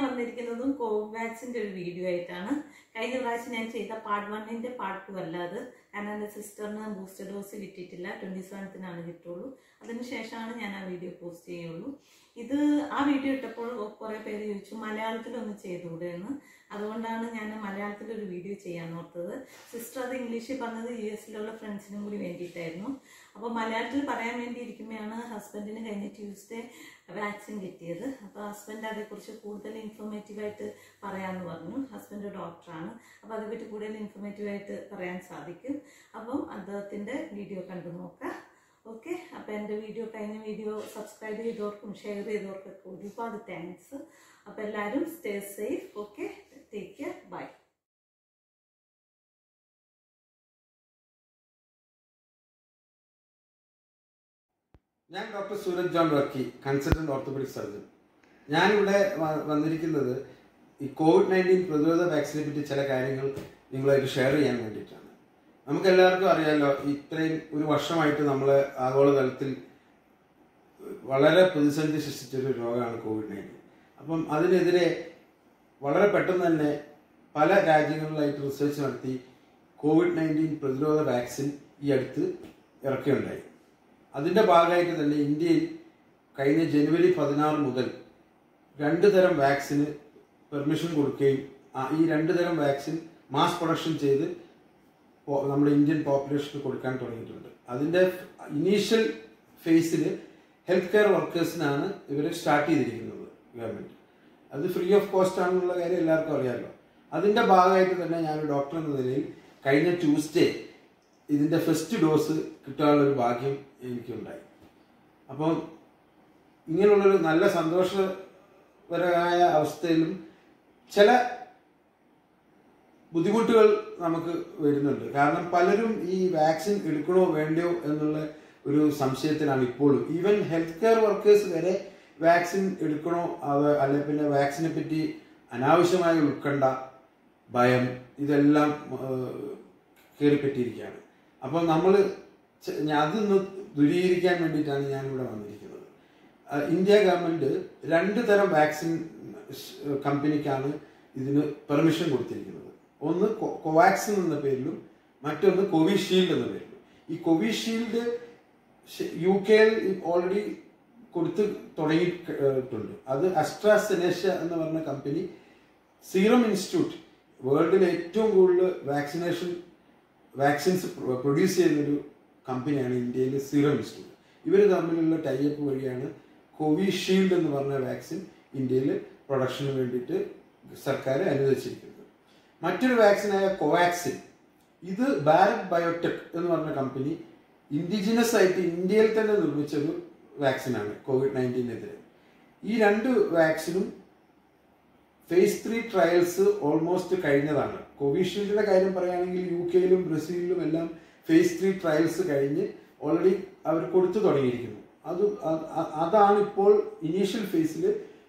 വന്നിരിക്കുന്നതും കോവാക്സിന്റെ ഒരു വീഡിയോ ആയിട്ടാണ് കഴിഞ്ഞ പ്രാവശ്യം ഞാൻ ചെയ്ത പാർട്ട് വണ്ണിന്റെ പാർട്ട് ടു അല്ല അത് കാരണം എൻ്റെ സിസ്റ്ററിന് ബൂസ്റ്റർ ഡോസ് കിട്ടിയിട്ടില്ല ട്വന്റി സെവൻത്തിനാണ് കിട്ടുള്ളൂ അതിനുശേഷമാണ് ഞാൻ ആ വീഡിയോ പോസ്റ്റ് ചെയ്യുള്ളൂ ഇത് ആ വീഡിയോ ഇട്ടപ്പോൾ കുറെ പേര് ചോദിച്ചു മലയാളത്തിലൊന്ന് ചെയ്തുകൂടെ എന്ന് അതുകൊണ്ടാണ് ഞാൻ മലയാളത്തിൽ ഒരു വീഡിയോ ചെയ്യാൻ ഓർത്തത് സിസ്റ്റർ അത് ഇംഗ്ലീഷിൽ പറഞ്ഞത് യു എസിലുള്ള ഫ്രണ്ട്സിനും കൂടി വേണ്ടിയിട്ടായിരുന്നു അപ്പോൾ മലയാളത്തിൽ പറയാൻ വേണ്ടി ഇരിക്കുമ്പോഴാണ് ഹസ്ബൻഡിന് കഴിഞ്ഞ ട്യൂസ്ഡേ വാക്സിൻ കിട്ടിയത് അപ്പോൾ ഹസ്ബൻഡ് അതേക്കുറിച്ച് കൂടുതൽ ഇൻഫോർമേറ്റീവായിട്ട് പറയാമെന്ന് പറഞ്ഞു ഹസ്ബൻഡ് ഡോക്ടറാണ് അപ്പോൾ അതേപ്പറ്റി കൂടുതൽ ഇൻഫോർമേറ്റീവായിട്ട് പറയാൻ സാധിക്കും അപ്പം അദ്ദേഹത്തിൻ്റെ വീഡിയോ കണ്ടു നോക്കാം ഓക്കെ അപ്പോൾ എൻ്റെ വീഡിയോ കഴിഞ്ഞ വീഡിയോ സബ്സ്ക്രൈബ് ചെയ്തവർക്കും ഷെയർ ചെയ്തവർക്കൊക്കെ ഒരുപാട് താങ്ക്സ് അപ്പോൾ എല്ലാവരും stay safe okay take care bye ഞാൻ doctor Sooraj John Varkey consultant orthopaedic surgeon ഞാനിവിടെ വ- വന്നിരിക്കുന്നത് ഈ കോവിഡ് നയൻറ്റീൻ പ്രതിരോധ വാക്സിനെ പറ്റി ചില കാര്യങ്ങൾ നിങ്ങളുമായിട്ട് ഷെയർ ചെയ്യാൻ വേണ്ടിയിട്ടാണ് നമുക്ക് എല്ലാവർക്കും അറിയാലോ ഇത്രയും ഒരു വർഷമായിട്ട് നമ്മൾ ആഗോളതലത്തിൽ വളരെ പ്രതിസന്ധി സൃഷ്ടിച്ചൊരു രോഗമാണ് കോവിഡ് നയൻറ്റീൻ അപ്പം അതിനെതിരെ വളരെ പെട്ടെന്ന് തന്നെ പല രാജ്യങ്ങളിലായിട്ട് റിസർച്ച് നടത്തി കോവിഡ് നയൻറ്റീൻ പ്രതിരോധ വാക്സിൻ ഈ അടുത്ത് ഇറക്കുകയുണ്ടായി അതിന്റെ ഭാഗമായിട്ട് തന്നെ ഇന്ത്യയിൽ കഴിഞ്ഞ ജനുവരി പതിനാറ് മുതൽ രണ്ട് തരം വാക്സിന് പെർമിഷൻ കൊടുക്കുകയും ആ- ഈ രണ്ട് തരം വാക്സിൻ മാസ് പ്രൊഡക്ഷൻ ചെയ്ത് പോ- നമ്മുടെ ഇന്ത്യൻ പോപ്പുലേഷന് കൊടുക്കാൻ തുടങ്ങിയിട്ടുണ്ട് അതിന്റെ ഇനീഷ്യൽ ഫേസിൽ ഹെൽത്ത് കെയർ വർക്കേഴ്സിനാണ് ഇവർ സ്റ്റാർട്ട് ചെയ്തിരിക്കുന്നത് ഗവൺമെന്റ് അത് ഫ്രീ ഓഫ് കോസ്റ്റ് ആണെന്നുള്ള കാര്യം എല്ലാവർക്കും അറിയാമല്ലോ അതിന്റെ ഭാഗമായിട്ട് തന്നെ ഞാൻ ഒരു ഡോക്ടർ എന്ന നിലയിൽ കഴിഞ്ഞ ട്യൂസ്ഡേ ഇതിന്റെ ഫസ്റ്റ് ഡോസ് കിട്ടാനുള്ള ഒരു ഭാഗ്യം എനിക്കുണ്ടായി അപ്പം ഇങ്ങനെയുള്ളൊരു നല്ല സന്തോഷപരമായ അവസ്ഥയിലും ചില ബുദ്ധിമുട്ടുകൾ നമുക്ക് വരുന്നുണ്ട് കാരണം പലരും ഈ വാക്സിൻ എടുക്കണോ വേണ്ടയോ എന്നുള്ള ഒരു സംശയത്തിലാണ് ഇപ്പോഴും ഈവൻ ഹെൽത്ത് കെയർ വർക്കേഴ്സ് വരെ വാക്സിൻ എടുക്കണോ അത് അല്ലെ പിന്നെ വാക്സിനെ പറ്റി അനാവശ്യമായ ഉത്കണ്ഠ ഭയം ഇതെല്ലാം കയറിപ്പറ്റിയിരിക്കുകയാണ് അപ്പം നമ്മൾ അതൊന്ന് ദൂരീകരിക്കാൻ വേണ്ടിയിട്ടാണ് ഞാൻ ഇവിടെ വന്നിരിക്കുന്നത് ആ, ഇന്ത്യ ഗവൺമെന്റ് രണ്ട് തരം വാക്സിൻ ഷ്- കമ്പനിക്കാണ് ഇതിന് പെർമിഷൻ കൊടുത്തിരിക്കുന്നത് ഒന്ന് കോ- കോവാക്സിൻ എന്ന പേരിലും മറ്റൊന്ന് കോവിഷീൽഡ് എന്ന പേരിലും ഈ കോവിഷീൽഡ് ഷ്- യു കെയിൽ ഓൾറെഡി കൊടുത്ത് തുടങ്ങിയിട്ടുണ്ട് അത് അസ്ട്രാസെനേഷ്യ എന്ന് പറഞ്ഞ കമ്പനി സീറം ഇൻസ്റ്റിറ്റ്യൂട്ട് വേൾഡിലെ ഏറ്റവും കൂടുതൽ വാക്സിനേഷൻ വാക്സിൻസ് പ്രൊഡ്യൂസ് ചെയ്യുന്നൊരു കമ്പനിയാണ് ഇന്ത്യയിലെ സീറം ഇൻസ്റ്റിറ്റ്യൂട്ട് ഇവർ തമ്മിലുള്ള ടൈപ്പ് വഴിയാണ് കോവിഷീൽഡ് എന്ന് പറഞ്ഞ വാക്സിൻ ഇന്ത്യയിൽ പ്രൊഡക്ഷന് വേണ്ടിയിട്ട് സർക്കാർ അനുവദിച്ചിരിക്കുന്നത് മറ്റൊരു വാക്സിനായ കോവാക്സിൻ ഇത് ഭാരത് ബയോടെക് എന്ന് പറഞ്ഞ കമ്പനി ഇൻഡിജിനസ് ആയിട്ട് ഇന്ത്യയിൽ തന്നെ നിർമ്മിച്ചൊരു വാക്സിനാണ് കോവിഡ് നയൻറ്റീനെതിരെ ഈ രണ്ട് വാക്സിനും ഫേസ് ത്രീ ട്രയൽസ് ഓൾമോസ്റ്റ് കഴിഞ്ഞതാണ് കോവിഷീൽഡിന്റെ കാര്യം പറയുകയാണെങ്കിൽ യു കെയിലും ബ്രസീലിലും എല്ലാം ഫേസ് ത്രീ ട്രയൽസ് കഴിഞ്ഞ് ഓൾറെഡി അവർ കൊടുത്തു തുടങ്ങിയിരിക്കുന്നു അത് അ- അ- അതാണ് ഇപ്പോൾ ഇനീഷ്യൽ ഫേസിൽ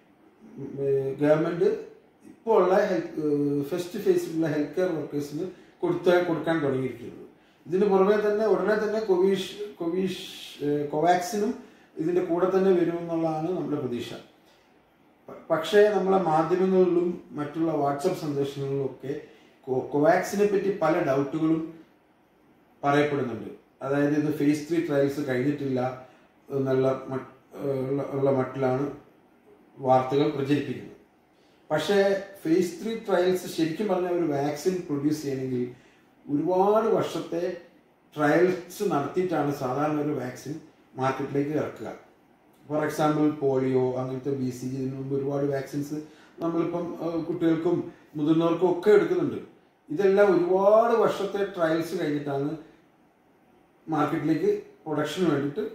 ഗവൺമെന്റ് ഇപ്പോൾ ഉള്ള ഹെൽത്ത് ഫസ്റ്റ് ഫേസിലുള്ള ഹെൽത്ത് കെയർ വർക്കേഴ്സിന് കൊടുത്ത കൊടുക്കാൻ തുടങ്ങിയിരിക്കുന്നത് ഇതിന് പുറമെ തന്നെ ഉടനെ തന്നെ കോവിഷ് കോവിഷ് ഏഹ് കോവാക്സിനും ഇതിന്റെ കൂടെ തന്നെ വരുമെന്നുള്ളതാണ് നമ്മുടെ പ്രതീക്ഷ പ- പക്ഷേ നമ്മളെ മാധ്യമങ്ങളിലും മറ്റുള്ള വാട്സപ്പ് സന്ദേശങ്ങളിലും ഒക്കെ കോ- കോവാക്സിനെ പറ്റി പല ഡൗട്ടുകളും പറയപ്പെടുന്നുണ്ട് അതായത് ഇത് ഫേസ് ത്രീ ട്രയൽസ് കഴിഞ്ഞിട്ടില്ല എന്നുള്ള മട്ട്- ഉള്ള- ഉള്ള മട്ടിലാണ് വാർത്തകൾ പ്രചരിപ്പിക്കുന്നത് പക്ഷേ ഫേസ് ത്രീ ട്രയൽസ് ശരിക്കും പറഞ്ഞ ഒരു വാക്സിൻ പ്രൊഡ്യൂസ് ചെയ്യണമെങ്കിൽ ഒരുപാട് വർഷത്തെ ട്രയൽസ് നടത്തിയിട്ടാണ് സാധാരണ ഒരു വാക്സിൻ മാർക്കറ്റിലേക്ക് ഇറക്കുക ഫോർ എക്സാമ്പിൾ പോളിയോ അങ്ങനത്തെ ബി സി ജി ഇതിനു മുമ്പ് ഒരുപാട് വാക്സിൻസ് നമ്മളിപ്പം ആ, കുട്ടികൾക്കും മുതിർന്നവർക്കും ഒക്കെ എടുക്കുന്നുണ്ട് ഇതെല്ലാം ഒരുപാട് വർഷത്തെ ട്രയൽസ് കഴിഞ്ഞിട്ടാണ് മാർക്കറ്റിലേക്ക് പ്രൊഡക്ഷന് വേണ്ടിയിട്ട്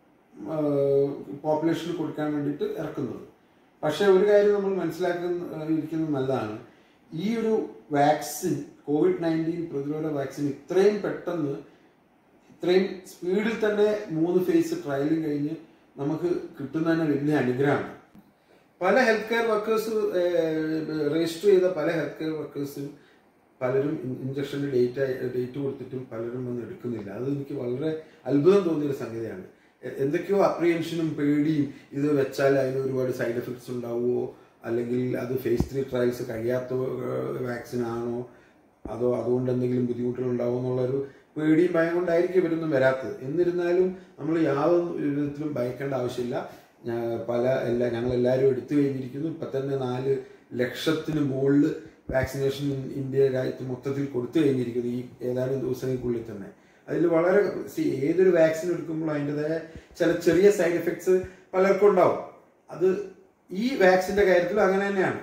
പോപ്പുലേഷന് കൊടുക്കാൻ വേണ്ടിയിട്ട് ഇറക്കുന്നത് പക്ഷേ ഒരു കാര്യം നമ്മൾ മനസ്സിലാക്കുന്ന ഇരിക്കുന്നത് നല്ലതാണ് ഈ ഒരു വാക്സിൻ കോവിഡ് നയൻറ്റീൻ പ്രതിരോധ വാക്സിൻ ഇത്രയും പെട്ടെന്ന് ഇത്രയും സ്പീഡിൽ തന്നെ മൂന്ന് ഫേസ് ട്രയലും കഴിഞ്ഞ് നമുക്ക് കിട്ടുന്നതന്നെ വലിയ അനുഗ്രഹമാണ് പല ഹെൽത്ത് കെയർ വർക്കേഴ്സ് രജിസ്റ്റർ ചെയ്ത പല ഹെൽത്ത് കെയർ വർക്കേഴ്സും പലരും ഇഞ്ചക്ഷന്റെ ഡേറ്റ് ഡേറ്റ് കൊടുത്തിട്ടും പലരും വന്ന് എടുക്കുന്നില്ല അത് എനിക്ക് വളരെ അത്ഭുതം തോന്നിയൊരു സംഗതിയാണ് എ- എന്തൊക്കെയോ അപ്രിയൻഷനും പേടിയും ഇത് വെച്ചാൽ അതിന് ഒരുപാട് സൈഡ് എഫക്ട്സ് ഉണ്ടാവുമോ അല്ലെങ്കിൽ അത് ഫേസ് ത്രീ ട്രയൽസ് കഴിയാത്ത വാക്സിൻ ആണോ അതോ അതുകൊണ്ട് എന്തെങ്കിലും ബുദ്ധിമുട്ടുകൾ ഉണ്ടാവും എന്നുള്ളൊരു പേടിയും ഭയം കൊണ്ടായിരിക്കും ഇവരൊന്നും വരാത്തത് എന്നിരുന്നാലും നമ്മൾ യാതൊരു വിധത്തിലും ഭയക്കേണ്ട ആവശ്യമില്ല ഞാ- പല എല്ലാ ഞങ്ങൾ എല്ലാവരും എടുത്തു കഴിഞ്ഞിരിക്കുന്നു ഇപ്പം തന്നെ നാല് ലക്ഷത്തിന് മുകളിൽ വാക്സിനേഷൻ ഇന്ത്യ രാജ്യത്ത് മൊത്തത്തിൽ കൊടുത്തു കഴിഞ്ഞിരിക്കുന്നു ഈ ഏതാനും ദിവസങ്ങൾക്കുള്ളിൽ തന്നെ അതിൽ വളരെ see, ഏതൊരു വാക്സിൻ എടുക്കുമ്പോൾ അതിൻ്റെതായ ചില ചെറിയ സൈഡ് എഫക്ട്സ് പലർക്കും ഉണ്ടാവും അത് ഈ വാക്സിന്റെ കാര്യത്തിൽ അങ്ങനെ തന്നെയാണ്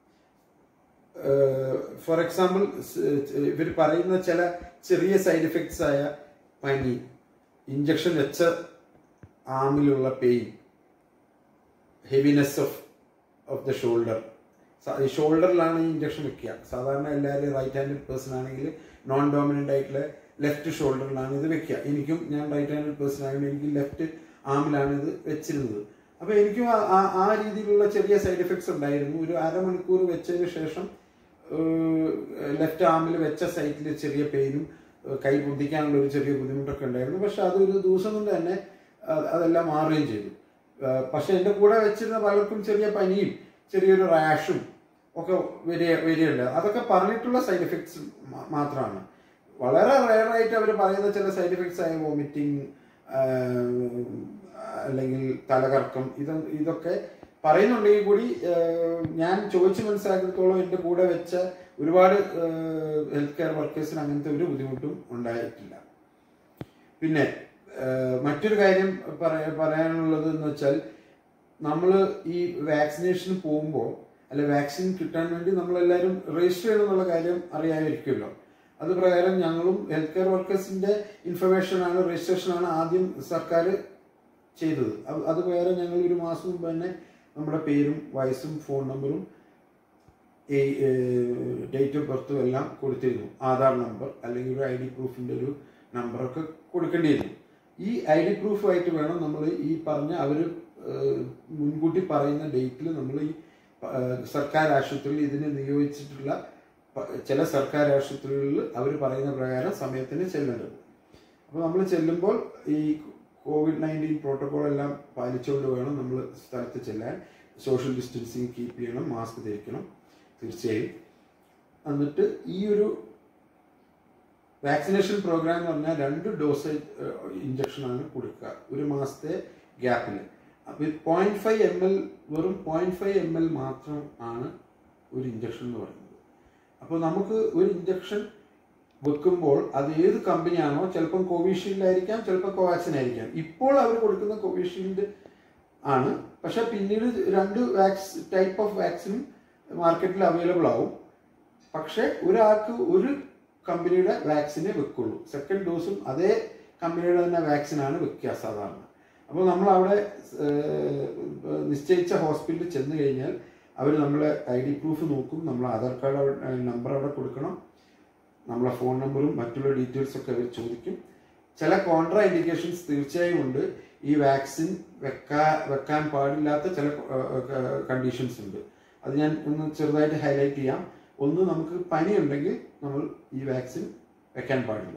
ഫോർ എക്സാമ്പിൾ ഇവർ പറയുന്ന ചില ചെറിയ സൈഡ് എഫക്ട്സ് ആയ പനി ഇഞ്ചക്ഷൻ വെച്ച ആമിലുള്ള pain heaviness of of the shoulder ഷോൾഡറിലാണ് ഈ ഇഞ്ചക്ഷൻ വെക്കുക സാധാരണ എല്ലാവരും റൈറ്റ് ഹാൻഡഡ് പേഴ്സൺ ആണെങ്കിൽ നോൺ ഡോമിനന്റ് ആയിട്ടുള്ള ലെഫ്റ്റ് ഷോൾഡറിലാണ് ഇത് വെക്കുക എനിക്കും ഞാൻ റൈറ്റ് ഹാൻഡഡ് പേഴ്സൺ ആയതുകൊണ്ട് എനിക്ക് ലെഫ്റ്റ് ആമിലാണ് ഇത് വെച്ചിരുന്നത് അപ്പൊ എനിക്കും ആ- ആ- ആ രീതിയിലുള്ള ചെറിയ സൈഡ് എഫക്ട്സ് ഉണ്ടായിരുന്നു ഒരു അരമണിക്കൂർ വെച്ചതിന് ശേഷം ലെഫ്റ്റ് ആമിൽ വെച്ച സൈറ്റിൽ ചെറിയ പെയിനും കൈ പൊന്തിക്കാനുള്ള ഒരു ചെറിയ ബുദ്ധിമുട്ടൊക്കെ ഉണ്ടായിരുന്നു പക്ഷെ അതൊരു ദിവസം കൊണ്ട് തന്നെ അ- അതെല്ലാം മാറുകയും ചെയ്തു ആ, പക്ഷെ എൻ്റെ കൂടെ വെച്ചിരുന്ന പലർക്കും ചെറിയ പനിയും ചെറിയൊരു റാഷും ഒക്കെ വരിക വരികയുണ്ട് അതൊക്കെ പറഞ്ഞിട്ടുള്ള സൈഡ് എഫക്ട്സ് മാത്രമാണ് വളരെ റയറായിട്ട് അവർ പറയുന്ന ചില സൈഡ് എഫക്ട്സ് ആയ വോമിറ്റിംഗ് അല്ലെങ്കിൽ തലകറക്കം ഇത് ഇതൊക്കെ പറയുന്നുണ്ടെങ്കിൽ കൂടി ആ, ഞാൻ ചോദിച്ച് മനസ്സിലാക്കിയത്തോളം എൻ്റെ കൂടെ വെച്ച ഒരുപാട് ഹെൽത്ത് കെയർ വർക്കേഴ്സിന് അങ്ങനത്തെ ഒരു ബുദ്ധിമുട്ടും ഉണ്ടായിട്ടില്ല പിന്നെ ആ, മറ്റൊരു കാര്യം പറയ- പറയാനുള്ളത് എന്ന് വെച്ചാൽ നമ്മൾ ഈ വാക്സിനേഷന് പോകുമ്പോൾ അല്ലെ വാക്സിൻ കിട്ടാൻ വേണ്ടി നമ്മളെല്ലാവരും രജിസ്റ്റർ ചെയ്യണം എന്നുള്ള കാര്യം അറിയാമായിരിക്കുമല്ലോ അത് പ്രകാരം ഞങ്ങളും ഹെൽത്ത് കെയർ വർക്കേഴ്സിന്റെ ഇൻഫർമേഷൻ ആണ് രജിസ്ട്രേഷൻ ആണ് ആദ്യം സർക്കാർ ചെയ്തത് അത് അത് പ്രകാരം ഞങ്ങൾ ഒരു മാസം മുമ്പ് തന്നെ നമ്മുടെ പേരും വയസ്സും ഫോൺ നമ്പറും ഡേറ്റ് ഓഫ് ബർത്തും എല്ലാം കൊടുത്തിരുന്നു ആധാർ നമ്പർ അല്ലെങ്കിൽ ഒരു ഐ ഡി പ്രൂഫിന്റെ ഒരു നമ്പറൊക്കെ കൊടുക്കേണ്ടിയിരുന്നു ഈ ഐ ഡി പ്രൂഫായിട്ട് വേണം നമ്മൾ ഈ പറഞ്ഞ അവർ മുൻകൂട്ടി പറയുന്ന ഡേറ്റിൽ നമ്മൾ ഈ പ- ഏഹ് സർക്കാർ ആശുപത്രിയിൽ ഇതിന് നിയോഗിച്ചിട്ടുള്ള പ- ചില സർക്കാർ ആശുപത്രികളിൽ അവർ പറയുന്ന പ്രകാരം സമയത്തിന് ചെല്ലേണ്ടത് അപ്പോൾ നമ്മൾ ചെല്ലുമ്പോൾ ഈ കോവിഡ് നയൻറ്റീൻ പ്രോട്ടോകോൾ എല്ലാം പാലിച്ചുകൊണ്ട് വേണം നമ്മൾ സ്ഥലത്ത് ചെല്ലാൻ സോഷ്യൽ ഡിസ്റ്റൻസിങ് കീപ്പ് ചെയ്യണം മാസ്ക് ധരിക്കണം തീർച്ചയായും എന്നിട്ട് ഈ ഒരു വാക്സിനേഷൻ പ്രോഗ്രാം എന്ന് പറഞ്ഞാൽ രണ്ട് ഡോസ് ഇഞ്ചക്ഷനാണ് കൊടുക്കുക ഒരു മാസത്തെ ഗ്യാപ്പിൽ അപ്പോൾ പോയിന്റ് ഫൈവ് എം എൽ വെറും പോയിന്റ് ഫൈവ് എം എൽ മാത്രം ആണ് ഒരു ഇഞ്ചക്ഷൻ എന്ന് പറയുന്നത് അപ്പോൾ നമുക്ക് ഒരു ഇഞ്ചക്ഷൻ വെക്കുമ്പോൾ അത് ഏത് കമ്പനിയാണോ ചിലപ്പം കോവിഷീൽഡ് ആയിരിക്കാം ചിലപ്പോൾ കോവാക്സിൻ ആയിരിക്കാം ഇപ്പോൾ അവർ കൊടുക്കുന്ന കോവിഷീൽഡ് ആണ് പക്ഷെ പിന്നീട് രണ്ട് വാക്സ് ടൈപ്പ് ഓഫ് വാക്സിനും മാർക്കറ്റിൽ അവൈലബിൾ ആവും പക്ഷെ ഒരാൾക്ക് ഒരു കമ്പനിയുടെ വാക്സിനെ വെക്കുള്ളൂ സെക്കൻഡ് ഡോസും അതേ കമ്പനിയുടെ തന്നെ വാക്സിനാണ് വെക്കുക സാധാരണ അപ്പോൾ നമ്മൾ അവിടെ ഏഹ്, നിശ്ചയിച്ച ഹോസ്പിറ്റലിൽ ചെന്ന് കഴിഞ്ഞാൽ അവർ നമ്മളെ ഐ ഡി പ്രൂഫ് നോക്കും നമ്മൾ ആധാർ കാർഡ് നമ്പർ അവിടെ കൊടുക്കണം നമ്മളെ ഫോൺ നമ്പറും മറ്റുള്ള ഡീറ്റെയിൽസ് ഒക്കെ അവർ ചോദിക്കും ചില കോൺട്രാ ഇൻഡിക്കേഷൻസ് തീർച്ചയായും ഉണ്ട് ഈ വാക്സിൻ വെക്കാ വെക്കാൻ പാടില്ലാത്ത ചില കണ്ടീഷൻസ് ഉണ്ട് അത് ഞാൻ ഒന്ന് ചെറുതായിട്ട് ഹൈലൈറ്റ് ചെയ്യാം ഒന്ന് നമുക്ക് പനി ഉണ്ടെങ്കിൽ നമ്മൾ ഈ വാക്സിൻ വെക്കാൻ പാടില്ല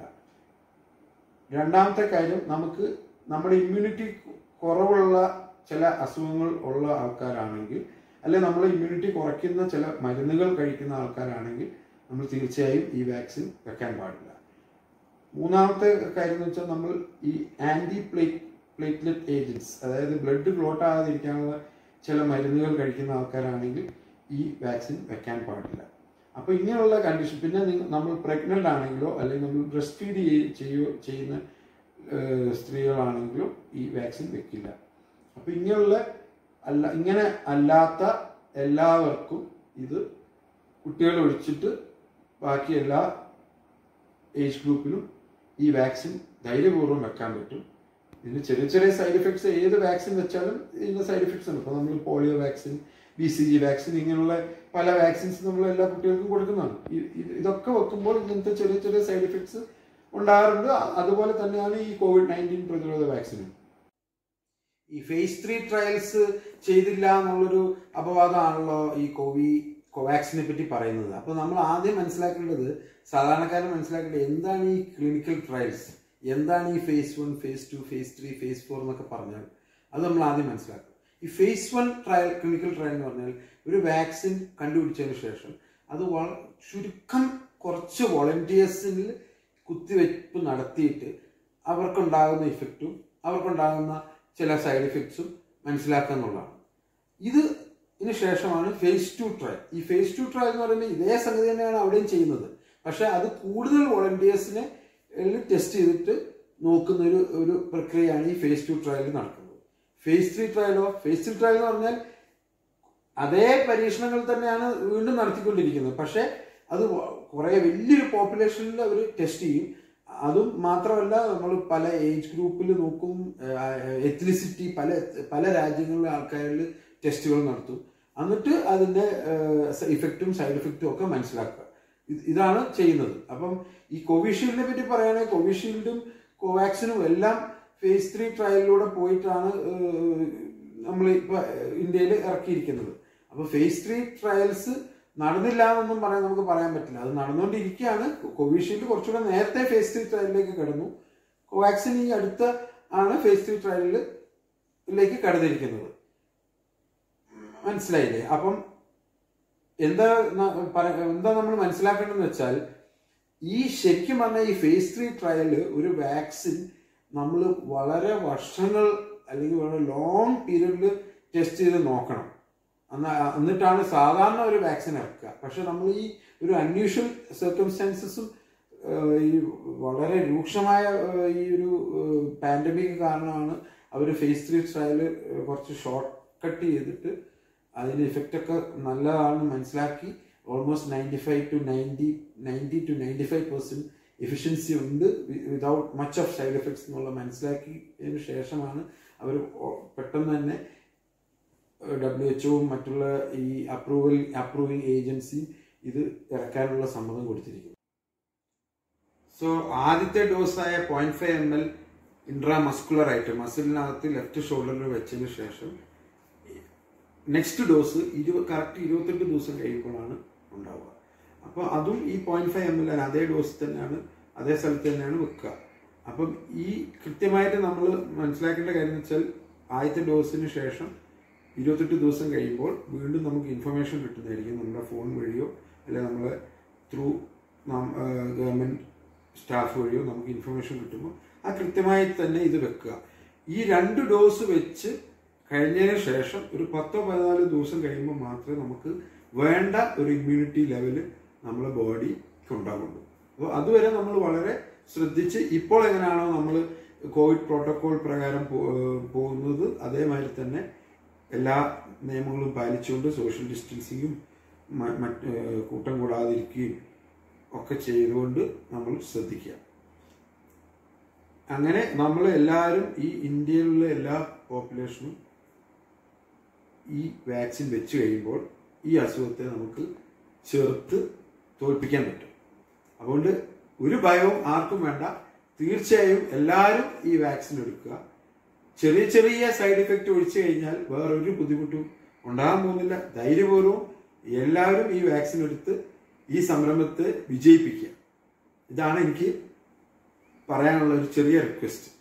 രണ്ടാമത്തെ കാര്യം നമുക്ക് നമ്മുടെ ഇമ്മ്യൂണിറ്റി കുറവുള്ള ചില അസുഖങ്ങൾ ഉള്ള ആൾക്കാരാണെങ്കിൽ അല്ലെ നമ്മൾ ഇമ്മ്യൂണിറ്റി കുറയ്ക്കുന്ന ചില മരുന്നുകൾ കഴിക്കുന്ന ആൾക്കാരാണെങ്കിൽ നമ്മൾ തീർച്ചയായും ഈ വാക്സിൻ വെക്കാൻ പാടില്ല മൂന്നാമത്തെ കാര്യം എന്ന് വെച്ചാൽ നമ്മൾ ഈ ആന്റി പ്ലേറ്റ് പ്ലേറ്റ്ലെറ്റ് ഏജൻസ് അതായത് ബ്ലഡ് ക്ലോട്ട് ആകാതിരിക്കാനുള്ള ചില മരുന്നുകൾ കഴിക്കുന്ന ആൾക്കാരാണെങ്കിൽ ഈ വാക്സിൻ വെക്കാൻ പാടില്ല അപ്പോൾ ഇങ്ങനെയുള്ള കണ്ടീഷൻ പിന്നെ നിങ്ങ- നമ്മൾ പ്രഗ്നന്റ് ആണെങ്കിലോ അല്ലെങ്കിൽ നമ്മൾ ബ്രസ്റ്റ് ഫീഡ് ചെയ്യോ ചെയ്യുന്ന ഏഹ്, സ്ത്രീകളാണെങ്കിലും ഈ വാക്സിൻ വെക്കില്ല അപ്പോൾ ഇങ്ങനെയുള്ള അല്ല ഇങ്ങനെ അല്ലാത്ത എല്ലാവർക്കും ഇത് കുട്ടികളെ ഒഴിച്ചിട്ട് ബാക്കി എല്ലാ ഏജ് ഗ്രൂപ്പിലും ഈ വാക്സിൻ ധൈര്യപൂർവ്വം വെക്കാൻ പറ്റും ഇതിന് ചെറിയ ചെറിയ സൈഡ് എഫക്ട്സ് ഏത് വാക്സിൻ വെച്ചാലും ഇതിന്റെ സൈഡ് എഫക്ട്സ് ഉണ്ട് ഇപ്പോൾ നമ്മൾ polio vaccine B C G vaccine ഇങ്ങനെയുള്ള പല വാക്സിൻസ് നമ്മൾ എല്ലാ കുട്ടികൾക്കും കൊടുക്കുന്നതാണ് ഇ- ഇത് ഇതൊക്കെ വെക്കുമ്പോൾ ഇങ്ങനത്തെ ചെറിയ ചെറിയ സൈഡ് എഫക്ട്സ് ഉണ്ടാകാറുണ്ട് അ- അതുപോലെ തന്നെയാണ് ഈ കോവിഡ് നയൻറ്റീൻ പ്രതിരോധ വാക്സിനും ഈ ഫേസ് ത്രീ ട്രയൽസ് ചെയ്തില്ല എന്നുള്ളൊരു അപവാദമാണല്ലോ ഈ കോവി കോവാക്സിനെ പറ്റി പറയുന്നത് അപ്പൊ നമ്മൾ ആദ്യം മനസ്സിലാക്കേണ്ടത് സാധാരണക്കാരൻ മനസ്സിലാക്കേണ്ടത് എന്താണ് ഈ ക്ലിനിക്കൽ ട്രയൽസ് എന്താണ് ഈ phase one phase two phase three phase four എന്നൊക്കെ പറഞ്ഞാൽ അത് നമ്മൾ ആദ്യം മനസ്സിലാക്കും ഈ phase one trial clinical trial എന്ന് പറഞ്ഞാൽ ഒരു വാക്സിൻ കണ്ടുപിടിച്ചതിന് ശേഷം അത് വള- ചുരുക്കം കുറച്ച് വോളണ്ടിയേഴ്സിൽ കുത്തിവയ്പ്പ് നടത്തിയിട്ട് അവർക്കുണ്ടാകുന്ന ഇഫക്റ്റും അവർക്കുണ്ടാകുന്ന ചില സൈഡ് ഇഫക്ട്സും മനസ്സിലാക്കുക എന്നുള്ളതാണ് ഇത് ഇതിന് ശേഷമാണ് ഫേസ് ടു ട്രയൽ ഈ ഫേസ് ടു ട്രയൽ എന്ന് പറയുമ്പോൾ ഇതേ സംഗതി തന്നെയാണ് അവിടെയും ചെയ്യുന്നത് പക്ഷെ അത് കൂടുതൽ വോളണ്ടിയേഴ്സിനെ ടെസ്റ്റ് ചെയ്തിട്ട് നോക്കുന്ന ഒരു ഒരു പ്രക്രിയയാണ് ഈ ഫേസ് ടു ട്രയൽ നടക്കുന്നത് ഫേസ് ത്രീ ട്രയലോ ഫേസ് ത്രീ ട്രയൽ എന്ന് പറഞ്ഞാൽ അതേ പരീക്ഷണങ്ങൾ തന്നെയാണ് വീണ്ടും നടത്തിക്കൊണ്ടിരിക്കുന്നത് പക്ഷെ അത് വ- കുറെ വലിയൊരു പോപ്പുലേഷനിൽ അവർ ടെസ്റ്റ് ചെയ്യും അതും മാത്രമല്ല നമ്മൾ പല ഏജ് ഗ്രൂപ്പിൽ നോക്കും എത്നിസിറ്റി പല പല രാജ്യങ്ങളിലെ ആൾക്കാരിൽ ടെസ്റ്റുകൾ നടത്തും എന്നിട്ട് അതിന്റെ ഇഫക്റ്റും സൈഡ് ഇഫക്റ്റും ഒക്കെ മനസ്സിലാക്കുക ഇത് ഇതാണ് ചെയ്യുന്നത് അപ്പം ഈ കോവിഷീൽഡിനെ പറ്റി പറയുകയാണെങ്കിൽ കോവിഷീൽഡും കോവാക്സിനും എല്ലാം ഫേസ് ത്രീ ട്രയലിലൂടെ പോയിട്ടാണ് നമ്മൾ ഇപ്പൊ ഇന്ത്യയിൽ ഇറക്കിയിരിക്കുന്നത് അപ്പൊ ഫേസ് ത്രീ ട്രയൽസ് നടന്നില്ല എന്നൊന്നും പറയാൻ നമുക്ക് പറയാൻ പറ്റില്ല അത് നടന്നുകൊണ്ടിരിക്കുകയാണ് കോവിഷീൽഡ് കുറച്ചുകൂടെ നേരത്തെ ഫേസ് ത്രീ ട്രയലിലേക്ക് കടന്നു കോവാക്സിൻ ഈ അടുത്ത ആണ് ഫേസ് ത്രീ ട്രയലിലേക്ക് കടന്നിരിക്കുന്നത് മനസ്സിലായില്ലേ അപ്പം എന്താ ന- പറ- എന്താ നമ്മൾ മനസ്സിലാക്കേണ്ടതെന്ന് വെച്ചാൽ ഈ ശരിക്കും പറഞ്ഞാൽ ഈ ഫേസ് ത്രീ ട്രയല് ഒരു വാക്സിൻ നമ്മൾ വളരെ വർഷങ്ങൾ അല്ലെങ്കിൽ വളരെ ലോങ് പീരീഡിൽ ടെസ്റ്റ് ചെയ്ത് നോക്കണം എന്നാ എന്നിട്ടാണ് സാധാരണ ഒരു വാക്സിൻ ഇറക്കുക പക്ഷെ നമ്മൾ ഈ ഒരു അൺയൂഷ്വൽ സർക്കംസ്റ്റാൻസസും ഈ വളരെ രൂക്ഷമായ ഏഹ്, ഈ ഒരു പാൻഡമിക് കാരണമാണ് അവർ ഫേസ് ത്രീ ട്രയല് കുറച്ച് ഷോർട്ട് കട്ട് ചെയ്തിട്ട് അതിന്റെ ഇഫക്റ്റ് ഒക്കെ നല്ലതാണെന്ന് മനസ്സിലാക്കി almost ninety five to ninety ninety to ninety five percent efficiency ഉണ്ട് without much of side effects എന്നുള്ള മനസ്സിലാക്കിയതിനു ശേഷമാണ് അവർ പെട്ടെന്ന് തന്നെ ഡബ്ല്യു എച്ച്ഒവും മറ്റുള്ള ഈ അപ്രൂവൽ അപ്രൂവിംഗ് ഏജൻസി ഇത് ഇറക്കാനുള്ള സമ്മതം കൊടുത്തിരിക്കുന്നു സോ ആദ്യത്തെ ഡോസായ point five M L intramuscular ആയിട്ട് മസിലിനകത്ത് ലെഫ്റ്റ് ഷോൾഡറിൽ വെച്ചതിന് ശേഷം നെക്സ്റ്റ് ഡോസ് ഇരുപത് കറക്റ്റ് ഇരുപത്തെട്ട് ദിവസം കഴിയുമ്പോഴാണ് ഉണ്ടാവുക അപ്പോൾ അതും ഈ പോയിന്റ് ഫൈവ് എം എൽ അതേ ഡോസ് തന്നെയാണ് അതേ സ്ഥലത്ത് തന്നെയാണ് വെക്കുക അപ്പം ഈ കൃത്യമായിട്ട് നമ്മൾ മനസ്സിലാക്കേണ്ട കാര്യം എന്ന് വെച്ചാൽ ആദ്യത്തെ ഡോസിന് ശേഷം ഇരുപത്തെട്ട് ദിവസം കഴിയുമ്പോൾ വീണ്ടും നമുക്ക് ഇൻഫർമേഷൻ കിട്ടുന്നതായിരിക്കും നമ്മുടെ ഫോൺ വഴിയോ അല്ലെങ്കിൽ നമ്മളെ ത്രൂ ഗവൺമെൻറ് സ്റ്റാഫ് വഴിയോ നമുക്ക് ഇൻഫർമേഷൻ കിട്ടുമ്പോൾ ആ കൃത്യമായി തന്നെ ഇത് വെക്കുക ഈ രണ്ട് ഡോസ് വെച്ച് കഴിഞ്ഞതിന് ശേഷം ഒരു പത്തോ പതിനാല് ദിവസം കഴിയുമ്പോൾ മാത്രമേ നമുക്ക് വേണ്ട ഒരു ഇമ്മ്യൂണിറ്റി ലെവല് നമ്മളെ ബോഡിക്ക് ഉണ്ടാകുള്ളൂ അപ്പോൾ അതുവരെ നമ്മൾ വളരെ ശ്രദ്ധിച്ച് ഇപ്പോൾ എങ്ങനെയാണോ നമ്മൾ കോവിഡ് പ്രോട്ടോകോൾ പ്രകാരം പോ- ഏഹ് പോകുന്നത് അതേമാതിരി തന്നെ എല്ലാ നിയമങ്ങളും പാലിച്ചുകൊണ്ട് സോഷ്യൽ ഡിസ്റ്റൻസിങ്ങും മ- മറ്റ് ഏഹ് കൂട്ടം കൂടാതിരിക്കുകയും ഒക്കെ ചെയ്തുകൊണ്ട് നമ്മൾ ശ്രദ്ധിക്കുക അങ്ങനെ നമ്മൾ എല്ലാവരും ഈ ഇന്ത്യയിലുള്ള എല്ലാ പോപ്പുലേഷനും ഈ വാക്സിൻ വെച്ച് കഴിയുമ്പോൾ ഈ അസുഖത്തെ നമുക്ക് ചെറുത്ത് തോൽപ്പിക്കാൻ പറ്റും അതുകൊണ്ട് ഒരു ഭയവും ആർക്കും വേണ്ട തീർച്ചയായും എല്ലാവരും ഈ വാക്സിൻ എടുക്കുക ചെറിയ ചെറിയ സൈഡ് എഫക്റ്റ് ഒഴിച്ചു കഴിഞ്ഞാൽ വേറൊരു ബുദ്ധിമുട്ടും ഉണ്ടാകാൻ പോകുന്നില്ല ധൈര്യപൂർവ്വം എല്ലാവരും ഈ വാക്സിൻ എടുത്ത് ഈ സംരംഭത്തെ വിജയിപ്പിക്കുക ഇതാണ് എനിക്ക് പറയാനുള്ള ഒരു ചെറിയ റിക്വസ്റ്റ്